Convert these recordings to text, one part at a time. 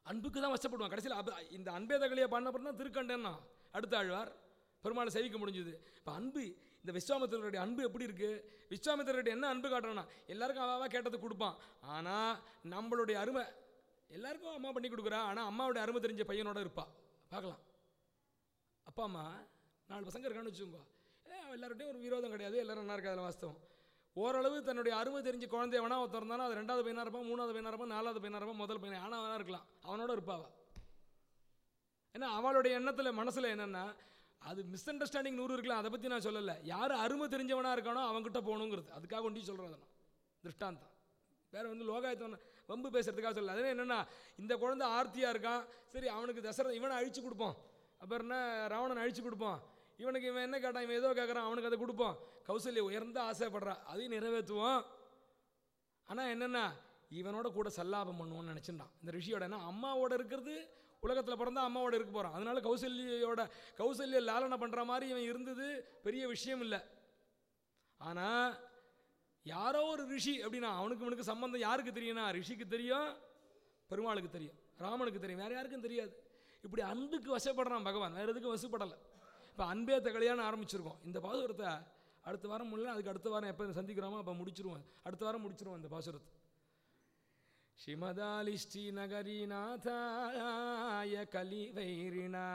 அன்புக்கு தான் வசப்படுவான் கடைசியில் அப இந்த அன்பே தகலியை பண்ண அப்புறம் தான் திருக்கண்டன்னா அடுத்த ஆழ்வார் பெருமாளை சேவிக்க முடிஞ்சுது இப்போ அன்பு இந்த விஸ்வாமித்திரருடைய அன்பு எப்படி இருக்குது விஸ்வாமித்திரருடைய என்ன அன்பு காட்டுறான்னா எல்லாருக்கும் அவாவா கேட்டது கொடுப்பான் ஆனால் நம்மளுடைய அருமை எல்லாருக்கும் அம்மா பண்ணி கொடுக்குறா ஆனால் அம்மாவுடைய அருமை தெரிஞ்ச பையனோட இருப்பா பார்க்கலாம் அப்பா அம்மா நாலு பசங்க இருக்கான்னு வச்சுக்கோங்க ஏ எல்லார்ட்டையும் ஒரு விரோதம் கிடையாது எல்லாரும் நல்லா இருக்காது வாஸ்தவம் ஓரளவு தன்னுடைய அருமை தெரிஞ்ச குழந்தை வேணா ஒருத்தர் இருந்தாலும் அது ரெண்டாவது பையனாக இருப்பான் மூணாவது பையனாக இருப்பான் நாலாவது பையனாக இருப்பான் முதல் பையன் ஆனால் வேணா இருக்கலாம் அவனோட இருப்பாவா ஏன்னா அவளுடைய எண்ணத்தில் மனசில் என்னென்னா அது மிஸ் அண்டர்ஸ்டாண்டிங் நூறு இருக்கலாம் அதை பற்றி நான் சொல்லலை யார் அருமை தெரிஞ்சவனாக இருக்கானோ அவன்கிட்ட போகணுங்கிறது அதுக்காக ஒண்டி சொல்கிறேன் அதை நான் திருஷ்டாந்தம் வேறு வந்து லோகாயத்தவன் வம்பு பேசுறதுக்காக சொல்லல அதே என்னென்னா இந்த குழந்தை ஆர்த்தியாக இருக்கான் சரி அவனுக்கு தசரத இவனை அழிச்சு கொடுப்போம் அப்புறம் என்ன ராவணனை அழிச்சு கொடுப்போம் இவனுக்கு இவன் என்ன கேட்டான் இவன் ஏதோ கேட்குறான் அவனுக்கு அதை கொடுப்போம் கௌசல்யா உயர்ந்த ஆசைப்படுறா அதையும் நிறைவேற்றுவோம் ஆனால் என்னென்னா இவனோட கூட சல்லாபம் பண்ணுவோன்னு நினச்சிட்டான் இந்த ரிஷியோட என்ன அம்மாவோட இருக்கிறது உலகத்தில் பிறந்தா அம்மாவோட இருக்க போகிறான் அதனால கௌசல்யோட கௌசல்ய லாலனை பண்ணுற மாதிரி இவன் இருந்தது பெரிய விஷயம் இல்லை ஆனால் யாரோ ஒரு ரிஷி அப்படின்னா அவனுக்கு இவனுக்கு சம்பந்தம் யாருக்கு தெரியும்னா ரிஷிக்கு தெரியும் பெருமாளுக்கு தெரியும் ராமனுக்கு தெரியும் வேறு யாருக்கும் தெரியாது இப்படி அன்புக்கு வசப்படுறான் பகவான் வேறு எதுக்கும் வசப்படலை இப்போ அன்பே தகலையான்னு ஆரம்பிச்சிருக்கோம் இந்த பாசுரத்தை அடுத்த வாரம் முடியல அதுக்கு அடுத்த வாரம் எப்போ சந்திக்கிறோமோ அப்போ முடிச்சிருவோம் அடுத்த வாரம் முடிச்சிருவோம் இந்த பாசுரத்தை श्रीमदालिष्टि नगरीनाथाय कलिवैरिणा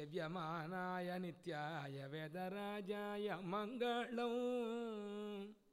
सेव्यमानाय नित्याय वेदराजाय मङ्गलम्